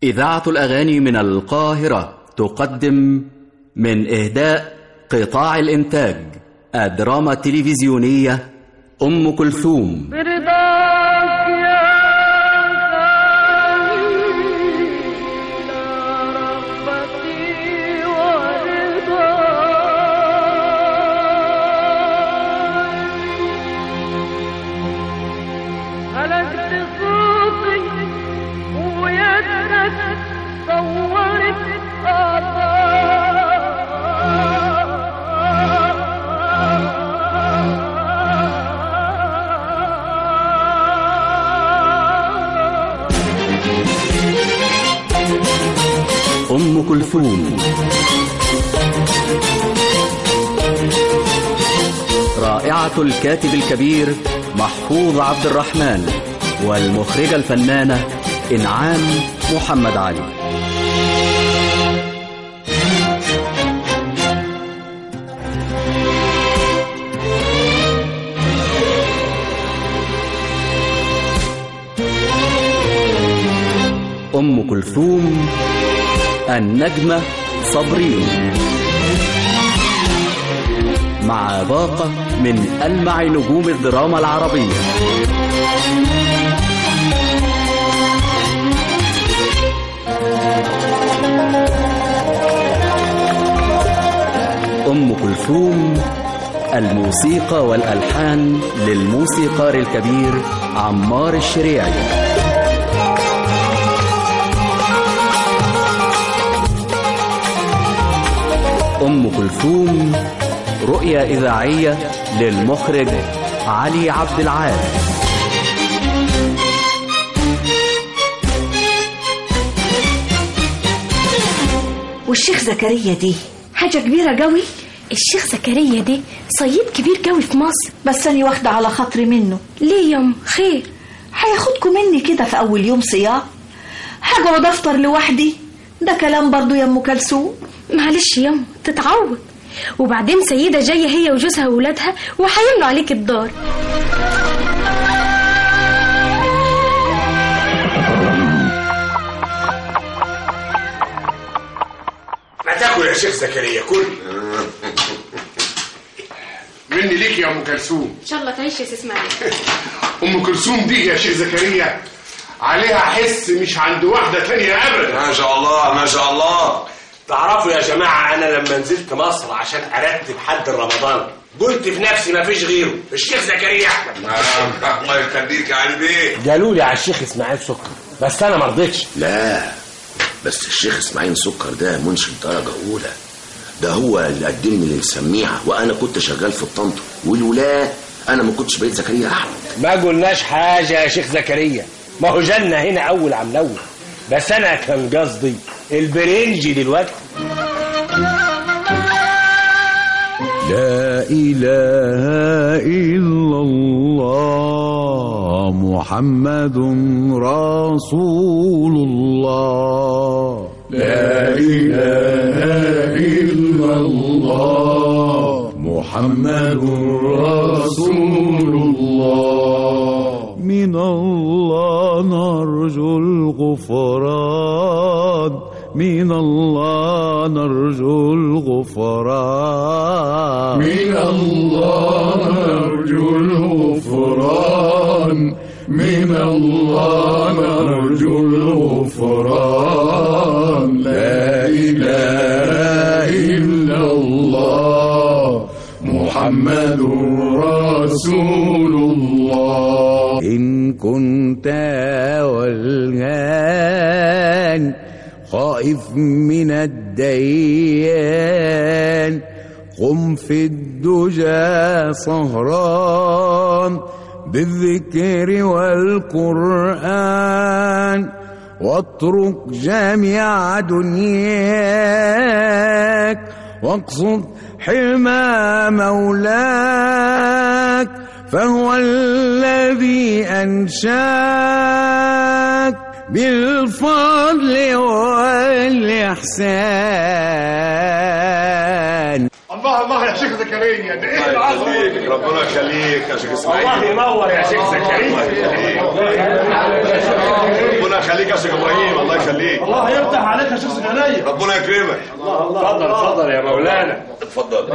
إذاعة الأغاني من القاهرة تقدم من إهداء قطاع الإنتاج الدراما التلفزيونية أم كلثوم برضاك يا خليل رغبتي ورضاي هلكت صوتي ويدك صورت أم كلثوم رائعة الكاتب الكبير محفوظ عبد الرحمن والمخرجة الفنانة إنعام محمد علي أم كلثوم النجمة صابرين مع باقة من ألمع نجوم الدراما العربية أم كلثوم الموسيقى والألحان للموسيقار الكبير عمار الشريعي أم كلثوم رؤية إذاعية للمخرج علي عبد العال والشيخ زكريا دي حاجة كبيرة قوي الشيخ زكريا ده صياد كبير قوي في مصر بس أنا واخدة على خاطري منه ليه يم خير هياخدكم مني كده في أول يوم صيام هقعد أفطر لوحدي ده كلام برضو يا أم كلثوم معلش يم تتعود وبعدين سيدة جاية هي وجوزها وولادها وهيملوا عليك الدار ما تاكل يا شيخ زكريا كل مني ليك يا ام كلثوم ان شاء الله تعيش يا اسماعيل ام كلثوم دي يا شيخ زكريا عليها حس مش عند واحده تانية ابدا ما شاء الله ما شاء الله تعرفوا يا جماعة أنا لما نزلت مصر عشان أرتب حد رمضان قلت في نفسي ما فيش غيره الشيخ زكريا أحمد الله يخليك يا علي بيه قالوا لي على الشيخ إسماعيل سكر بس أنا ما رضيتش لا بس الشيخ اسماعيل سكر ده منشد درجة أولى ده هو اللي قدمني للسميعة وأنا كنت شغال في الطنطا والولاة أنا ما كنتش بقيت زكريا أحمد ما قلناش حاجة يا شيخ زكريا ما هو جنة هنا أول عم نول بس أنا كان قصدي البرنجي دلوقتي لا إله إلا الله محمد رسول الله لا إله إلا الله محمد رسول الله من الله نرجو الغفران من الله نرجو الغفران من الله نرجو الغفران من الله نرجو الغفران لا إله إلا الله محمد رسول الله إن كنت والغان خائف من الديان قم في الدجى سهران بالذكر والقرآن واترك جميع دنياك واقصد حمى مولاك فهو الذي أنشاك بالفضل والإحسان الله الله يا شيخ زكريا ده ايه العظمه دي؟ ربنا يخليك يا شيخ اسماعيل الله ينور يا شيخ زكريا ربنا يخليك يخليك يا شيخ ابراهيم الله يخليك الله يفتح عليك يا شيخ زكريا ربنا يكرمك اتفضل اتفضل يا مولانا اتفضل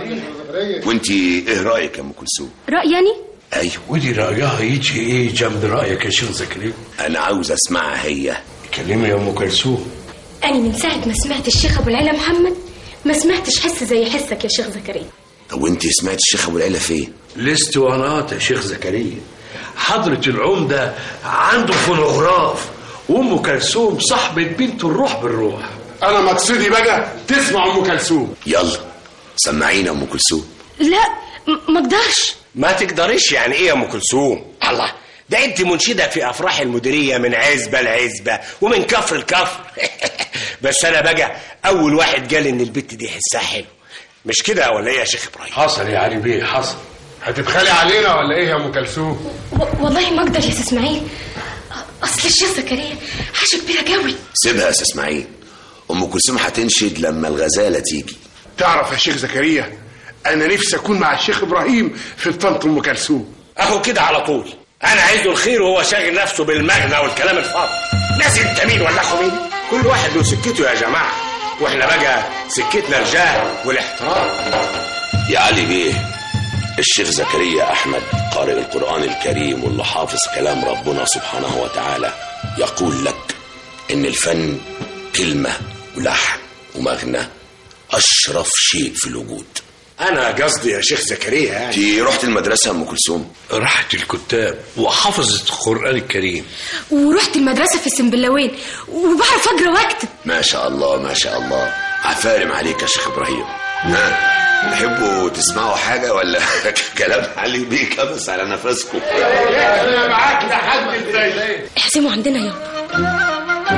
وانت ايه رايك يا ام كلثوم رأياني ايوه ودي رايها يجي ايه جنب رايك يا شيخ زكريا انا عاوز اسمعها هي كلمي يا ام كلثوم أنا من ساعة ما سمعت الشيخ أبو العلا محمد ما سمعتش حس زي حسك يا شيخ زكريا طب وانت سمعت الشيخ ابو العلا فين الاسطوانات يا شيخ زكريا حضرة العمدة عنده فونوغراف وام كلثوم صاحبة بنته الروح بالروح انا مقصدي بقى تسمع ام كلثوم يلا سمعينا ام كلثوم لا م- ما اقدرش ما تقدريش يعني ايه يا ام كلثوم الله ده انت منشده في افراح المديريه من عزبه لعزبه ومن كفر لكفر بس انا بقى اول واحد قال ان البت دي حسها حلو مش كده ولا ايه يا شيخ ابراهيم حصل يا علي بيه حصل هتبخلي علينا ولا ايه يا ام كلثوم و- والله ما اقدر يا سي اسماعيل اصل الشيخ زكريا حاجه كبيره قوي سيبها يا استاذ اسماعيل ام كلثوم هتنشد لما الغزاله تيجي تعرف يا شيخ زكريا انا نفسي اكون مع الشيخ ابراهيم في بطنة ام كلثوم اهو كده على طول انا عايزه الخير وهو شاغل نفسه بالمغنى والكلام الفاضي ناس انت مين ولا اخو مين كل واحد له سكته يا جماعه واحنا بقى سكتنا الجاه والاحترام يا علي بيه الشيخ زكريا احمد قارئ القران الكريم واللي حافظ كلام ربنا سبحانه وتعالى يقول لك ان الفن كلمه ولحن ومغنى اشرف شيء في الوجود انا قصدي يا شيخ زكريا يعني انت رحت المدرسه يا ام كلثوم راحت الكتاب وحفظت القران الكريم ورحت المدرسه في السنبلاوين وبعرف اقرا واكتب ما شاء الله ما شاء الله عفارم عليك يا شيخ ابراهيم ها تحبوا تسمعوا حاجه ولا كلام علي بيه كبس على نفسكم انا معاك لحد ازاي احسموا عندنا يابا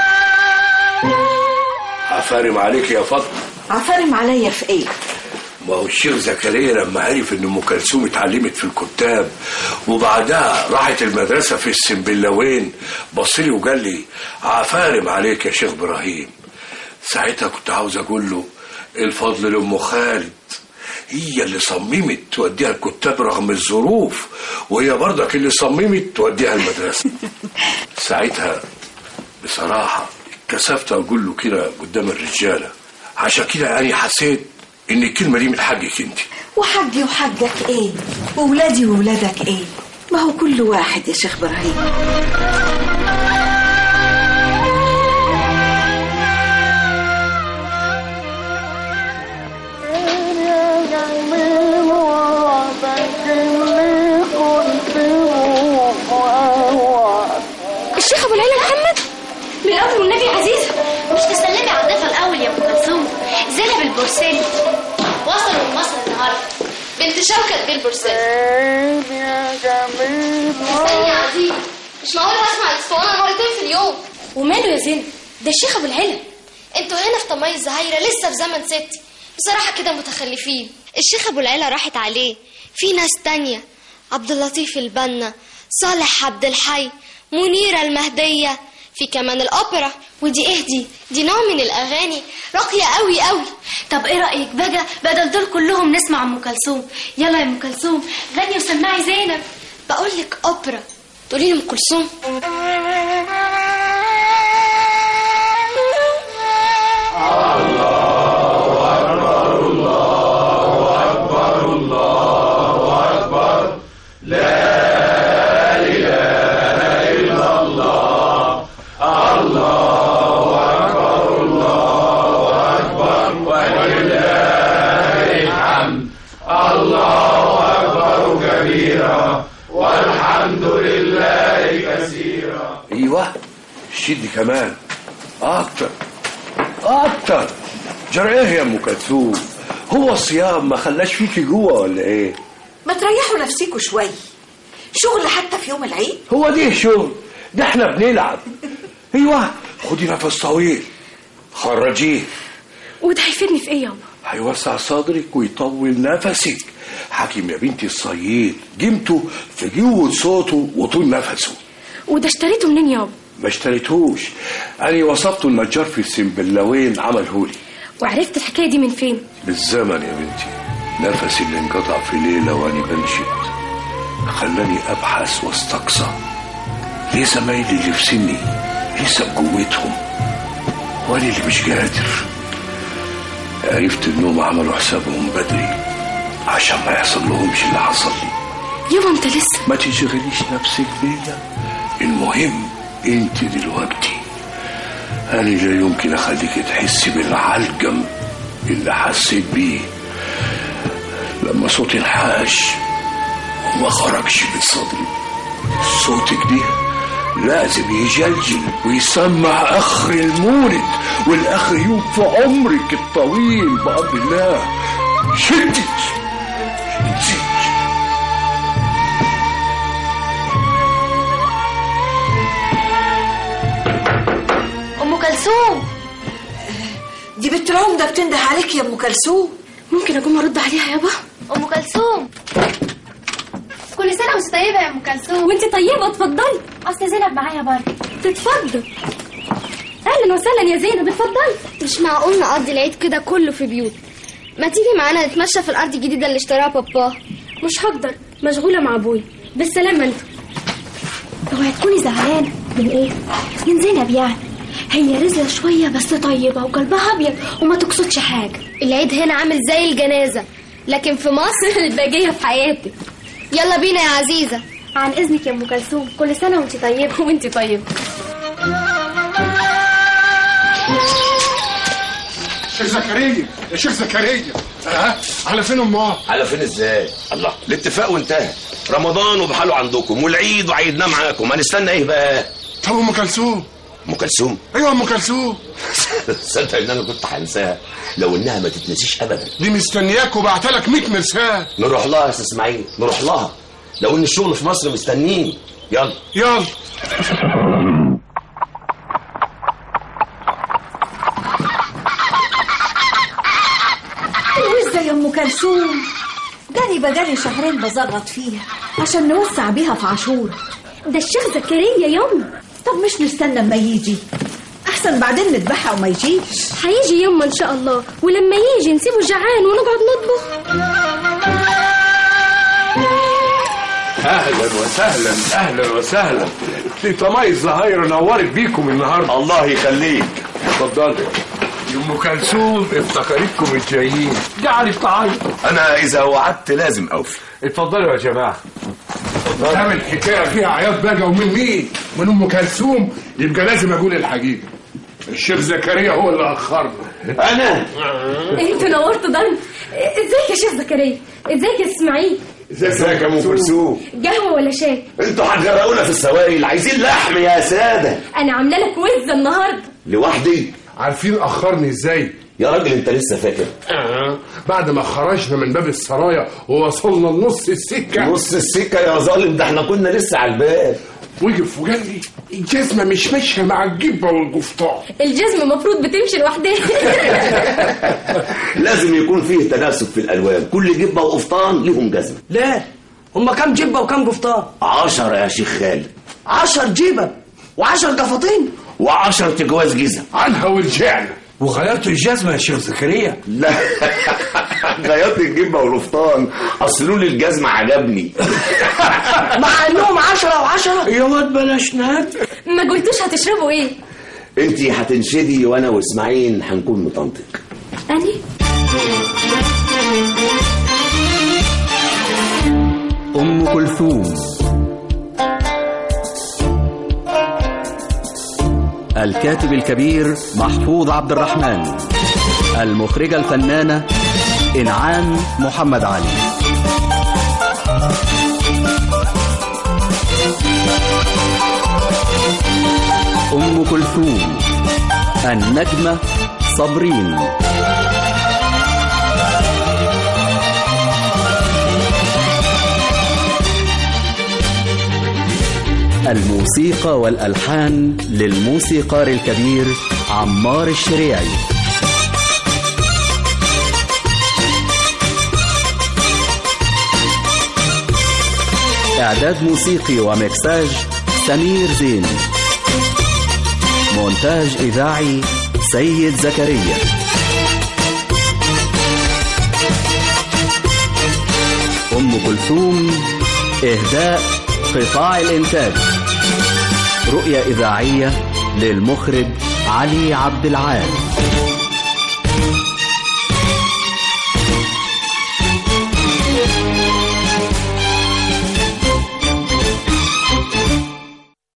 عفارم عليك يا فضل عفارم عليا في ايه ما هو الشيخ زكريا لما عرف ان ام كلثوم اتعلمت في الكتاب وبعدها راحت المدرسه في السنبلاوين بص لي وقال لي عفارم عليك يا شيخ ابراهيم ساعتها كنت عاوز اقول له الفضل لام خالد هي اللي صممت توديها الكتاب رغم الظروف وهي برضك اللي صممت توديها المدرسه ساعتها بصراحه اتكسفت اقول له كده قدام الرجاله عشان كده يعني حسيت ان الكلمه دي من حقك انت وحجي وحجك ايه وولادي وولادك ايه ما هو كل واحد يا شيخ ابراهيم الشيخ ابو العلا محمد من الاول والنبي عزيز مش تسلمي على الضيفة الأول يا أم كلثوم زينب البورسلي وصلوا من مصر النهاردة بنت شوكت بالبورسلي استني يا عزيز مش معقول هسمع الاسطوانة مرتين في اليوم وماله يا زينب ده الشيخ ابو العلا انتوا هنا في طمي الزهايرة لسه في زمن ستي بصراحة كده متخلفين الشيخ أبو العلا راحت عليه في ناس تانية عبد اللطيف البنا صالح عبد الحي منيرة المهدية في كمان الأوبرا ودي ايه دي دي نوع من الأغاني راقية قوي قوي طب ايه رايك بقى بدل دول كلهم نسمع ام كلثوم يلا يا ام كلثوم غني وسمعي زينب بقول لك أوبرا تقولي لي أم كلثوم ايوه شد كمان اكتر اكتر جرى ايه يا ام كلثوم هو الصيام ما خلاش فيكي جوه ولا ايه ما تريحوا نفسيكوا شوية شغل حتى في يوم العيد هو دي شغل ده احنا بنلعب ايوه خدي نفس طويل خرجيه وده هيفيدني في ايه يابا هيوسع صدرك ويطول نفسك حكيم يا بنتي الصياد جيمته في جوة صوته وطول نفسه وده اشتريته منين يابا ما اشتريتهوش انا وصفته النجار في السنبلاوين عملهولي وعرفت الحكايه دي من فين بالزمن يا بنتي نفسي اللي انقطع في ليلة واني بنشد خلاني ابحث واستقصى ليه زمايلي اللي في سني لسه بجوتهم وانا اللي مش قادر عرفت انهم عملوا حسابهم بدري عشان ما يحصل لهمش اللي حصل لي يابا انت لسه ما تشغليش نفسك بيا المهم انت دلوقتي انا لا يمكن اخليك تحسي بالعلقم اللي حسيت بيه لما صوتي انحاش وما خرجش من صدري صوتك دي لازم يجلجل ويسمع اخر المولد والاخر يوم في عمرك الطويل بامر الله شدي شدي ام كلثوم دي بنت العمدة بتنده عليك يا ام كلثوم ممكن اقوم ارد عليها يابا ام كلثوم كل سنه وانت طيبه يا ام كلثوم وانت طيبه اتفضلي اصل زينب معايا برضه تتفضل اهلا وسهلا يا زينب اتفضلي مش معقول نقضي العيد كده كله في بيوت ما تيجي معانا نتمشى في الارض الجديده اللي اشتراها بابا مش هقدر مشغوله مع ابوي بالسلامه انتوا اوعي تكوني زعلانه من ايه من زينب يعني هي رزلة شوية بس طيبة وقلبها أبيض وما تقصدش حاجة العيد هنا عامل زي الجنازه لكن في مصر الباقية في حياتك يلا بينا يا عزيزه عن إذنك يا أم كلثوم كل سنة وأنت طيبة وأنت طيبة شيخ زكريا يا شيخ زكريا ها على فين امها على فين ازاي الله الاتفاق وانتهى رمضان وبحاله عندكم والعيد وعيدناه معاكم هنستنى ايه بقى طب ام كلثوم ام كلثوم ايوه ام كلثوم صدق ان انا كنت هنساها لو انها ما تتنسيش ابدا دي مستنياك وبعت لك 100 مرسال نروح لها يا استاذ اسماعيل نروح لها لو ان الشغل في مصر مستنيين يلا يلا الوزة يا ام كلثوم جاني بجالي شهرين بزغط فيها عشان نوسع بيها في عاشور ده الشيخ زكريا يوم طب مش نستنى اما يجي احسن بعدين نذبحها وما يجيش هيجي يوم ان شاء الله ولما يجي نسيبه جعان ونقعد نطبخ اهلا وسهلا اهلا وسهلا دي طمايز زهاير نورت بيكم النهارده الله يخليك اتفضلي يا ام كلثوم افتكرتكم الجايين جعلي تعيط انا اذا وعدت لازم اوفي اتفضلوا يا جماعه تعمل حكايه فيها عياط بقى ومن مين من ام كلثوم يبقى لازم اقول الحقيقه الشيخ زكريا هو اللي اخرنا انا انتوا نورتوا ضرب ازيك يا شيخ زكريا ازيك يا اسماعيل ازيك يا ام كلثوم قهوه ولا شاي انتوا هتغرقونا في السوائل عايزين لحم يا ساده انا عامله لك وزه النهارده لوحدي عارفين اخرني ازاي يا راجل انت لسه فاكر آه. بعد ما خرجنا من باب السرايا ووصلنا لنص السكه نص السكه يا ظالم ده احنا كنا لسه على الباب وقف وقال لي الجزمه مش ماشيه مع الجبه والقفطان الجزمه المفروض بتمشي لوحدها لازم يكون فيه تناسب في الالوان كل جبه وقفطان ليهم جزمه لا هما كام جبة وكام قفطان عشرة يا شيخ خالد عشر جيبة وعشر قفاطين وعشرة جواز جزم عنها ورجعنا وغيرتوا الجزمه يا شيخ زكريا لا غيرت الجبه والقفطان اصل لون الجزمه عجبني مع انهم عشرة وعشرة يا واد بلاش نهد ما قلتوش هتشربوا ايه انت هتنشدي وانا واسماعيل هنكون مطنطق اني أم كلثوم الكاتب الكبير محفوظ عبد الرحمن المخرجة الفنانة إنعام محمد علي أم كلثوم النجمة صابرين الموسيقى والألحان للموسيقار الكبير عمار الشريعي إعداد موسيقي ومكساج سمير زين مونتاج إذاعي سيد زكريا أم كلثوم إهداء قطاع الإنتاج رؤية إذاعية للمخرج علي عبد العال